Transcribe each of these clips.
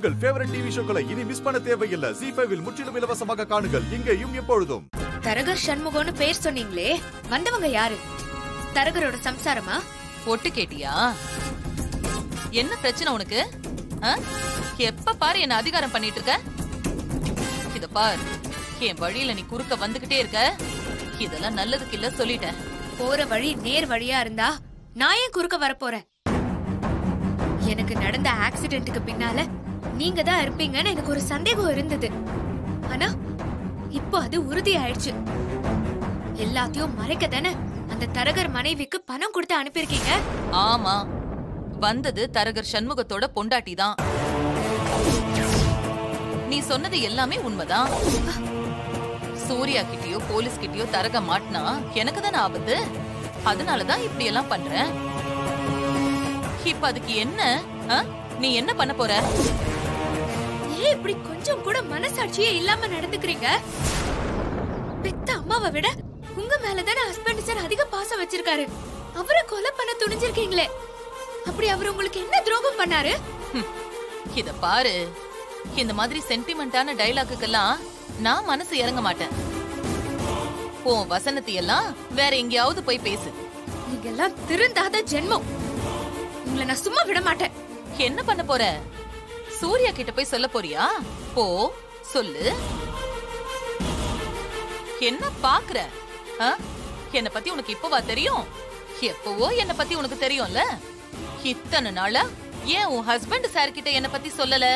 உங்கள் favourite TV ஷோக்களை இனி miss பண்ண தேவையில்லை ஜி ஃபைவில் முற்றிலும் இலவசமாக காணுங்கள் இங்கேயும் எப்பொழுதும் தரகர் சண்முகம்னு பேர் சொன்னீங்களே வந்தவங்க யாரு தரகரோட சம்சாரமா ஒட்டு கேட்டியா என்ன பிரச்சனை உனக்கு ஆ? எப்ப பாரு என்ன அதிகாரம் பண்ணிட்டு இருக்க இத பார் என் வழியில நீ குறுக்க வந்துகிட்டே இருக்க இதெல்லாம் நல்லதுக்கு இல்ல சொல்லிட்டேன் போற வழி நேர் வழியா இருந்தா நான் ஏன் குறுக்க வரப்போறேன் எனக்கு நடந்த ஆக்சிடென்ட்டுக்கு பின்னால நீங்க தான் இருப்பீங்கன்னு எனக்கு ஒரு சந்தேகம் இருந்தது ஆனா இப்போ அது உறுதி ஆயிடுச்சு எல்லாத்தையும் மறைக்க தானே அந்த தரகர் மனைவிக்கு பணம் கொடுத்து அனுப்பியிருக்கீங்க ஆமா வந்தது தரகர் சண்முகத்தோட பொண்டாட்டி தான் நீ சொன்னது எல்லாமே உண்மைதான் சூர்யா கிட்டயோ போலீஸ் கிட்டயோ தரக மாட்டினா எனக்கு தானே ஆபத்து அதனாலதான் இப்படி எல்லாம் பண்றேன் இப்ப அதுக்கு என்ன ஆ? நீ என்ன பண்ண போற ஏன் இப்படி கொஞ்சம் கூட மனசாட்சியே இல்லாம நடந்துக்கிறீங்க பெத்த அம்மாவை விட உங்க மேலதானே ஹஸ்பண்ட் சார் அதிக பாசம் வச்சிருக்காரு அவரை கொலை பண்ண துணிஞ்சிருக்கீங்களே அப்படி அவர் உங்களுக்கு என்ன துரோகம் பண்ணாரு ஹம். இத பாரு இந்த மாதிரி சென்டிமெண்டான டைலாக்குக்கெல்லாம் நான் மனசு இறங்க மாட்டேன் உன் வசனத்தை எல்லாம் வேற எங்கேயாவது போய் பேசு நீங்க எல்லாம் திருந்தாத ஜென்மம் உங்களை நான் சும்மா விட மாட்டேன் என்ன பண்ண போற சூர்யா கிட்ட போய் சொல்ல போறியா போ சொல்லு என்ன பாக்குற ஆ? என்ன பத்தி உனக்கு இப்பவா தெரியும் எப்பவோ என்ன பத்தி உனக்கு தெரியும்ல இத்தனை நாளா ஏன் உன் ஹஸ்பண்ட் சார் கிட்ட என்ன பத்தி சொல்லல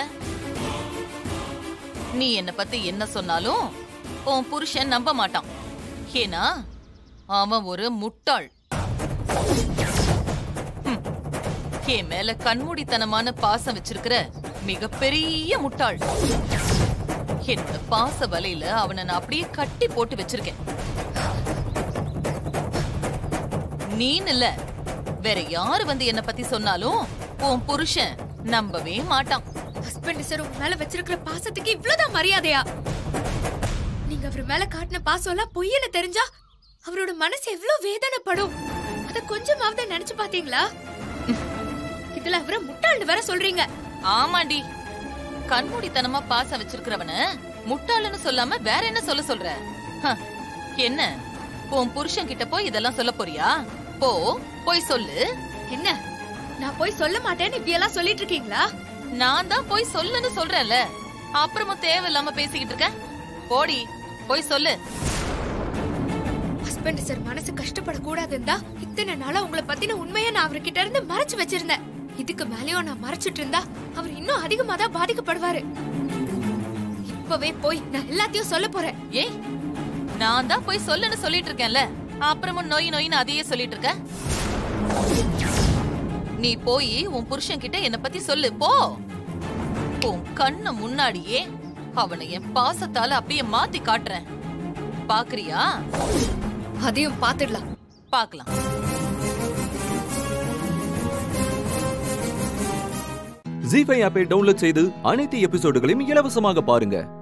நீ என்ன பத்தி என்ன சொன்னாலும் உன் புருஷன் நம்ப மாட்டான் ஏன்னா அவன் ஒரு முட்டாள் ஹம். என் மேல கண்மூடித்தனமான பாசம் வச்சிருக்கிற மிகப்பெரிய முட்டாள் என்னோட பாச வலையில அவனை நான் அப்படியே கட்டி போட்டு வச்சிருக்கேன் நீன்னு இல்ல வேற யாரு வந்து என்ன பத்தி சொன்னாலும் உன் புருஷன் நம்பவே மாட்டான் ஹஸ்பண்ட் சார் உங்க மேல வச்சிருக்கிற பாசத்துக்கு இவ்வளவுதான் மரியாதையா நீங்க அவர் மேல காட்டின பாசம் எல்லாம் பொய்யன்னு தெரிஞ்சா அவரோட மனசு எவ்வளவு வேதனைப்படும் அத கொஞ்சமாவது நினைச்சு பாத்தீங்களா இதுல அவரை முட்டாள்னு வேற சொல்றீங்க ஆமாண்டி கண்மூடித்தனமா பாசம் வச்சிருக்கிறவன முட்டாளுன்னு சொல்லாம வேற என்ன சொல்ல சொல்ற ஹ, என்ன உன் புருஷன் கிட்ட போய் இதெல்லாம் சொல்ல போறியா போ போய் சொல்லு என்ன நான் போய் சொல்ல மாட்டேன்னு இப்படி எல்லாம் சொல்லிட்டு இருக்கீங்களா நான் தான் போய் சொல்லுன்னு சொல்றேன்ல அப்புறமும் தேவையில்லாம பேசிக்கிட்டு இருக்க போடி போய் சொல்லு ஹஸ்பண்ட் சார் மனசு கஷ்டப்படக்கூடாதுன்னு தான் இத்தனை நாளா உங்களை பத்தின உண்மையை நான் அவர்கிட்ட இருந்து மறைச்சு வச்சிருந்தேன் இதுக்கு மேலயும் நான் மறைச்சிட்டு இருந்தா அவர் இன்னும் அதிகமா தான் பாதிக்கப்படுவாரு இப்பவே போய் நான் எல்லாத்தையும் சொல்ல போறேன் ஏய் நான் தான் போய் சொல்லுன்னு சொல்லிட்டு இருக்கேன்ல அப்புறமும் நொய் நொயின்னு அதையே சொல்லிட்டு இருக்க நீ போய் உன் புருஷன் கிட்ட என்ன பத்தி சொல்லு போ உன் கண்ணு முன்னாடியே அவனை என் பாசத்தால அப்படியே மாத்தி காட்டுறேன் பாக்குறியா அதையும் பாத்துடலாம் பாக்கலாம் ஜி ஃபைவ் ஆப்பை டவுன்லோட் செய்து அனைத்து எபிசோடுகளையும் இலவசமாக பாருங்க